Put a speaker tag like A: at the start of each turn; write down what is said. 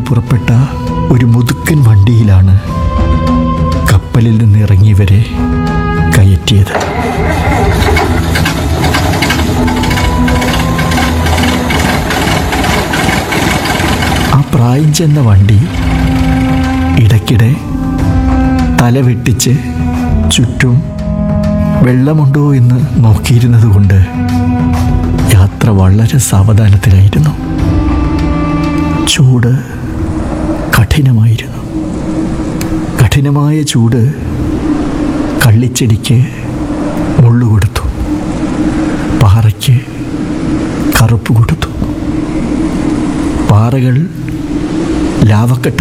A: പുറപ്പെട്ട ഒരു മുതുക്കൻ വണ്ടിയിലാണ് കപ്പലിൽ നിന്ന് ഇറങ്ങിയവരെ കയറ്റിയത് ആ പ്രായം ചെന്ന വണ്ടി ഇടയ്ക്കിടെ തല വെട്ടിച്ച് ചുറ്റും വെള്ളമുണ്ടോ എന്ന് നോക്കിയിരുന്നത് കൊണ്ട് യാത്ര വളരെ സാവധാനത്തിലായിരുന്നു ചൂട് കഠിനമായിരുന്നു കഠിനമായ ചൂട് കള്ളിച്ചെടിക്ക് മുള്ളു കൊടുത്തു പാറയ്ക്ക് കറുപ്പ് കൊടുത്തു പാറകൾ ലാവക്കട്ട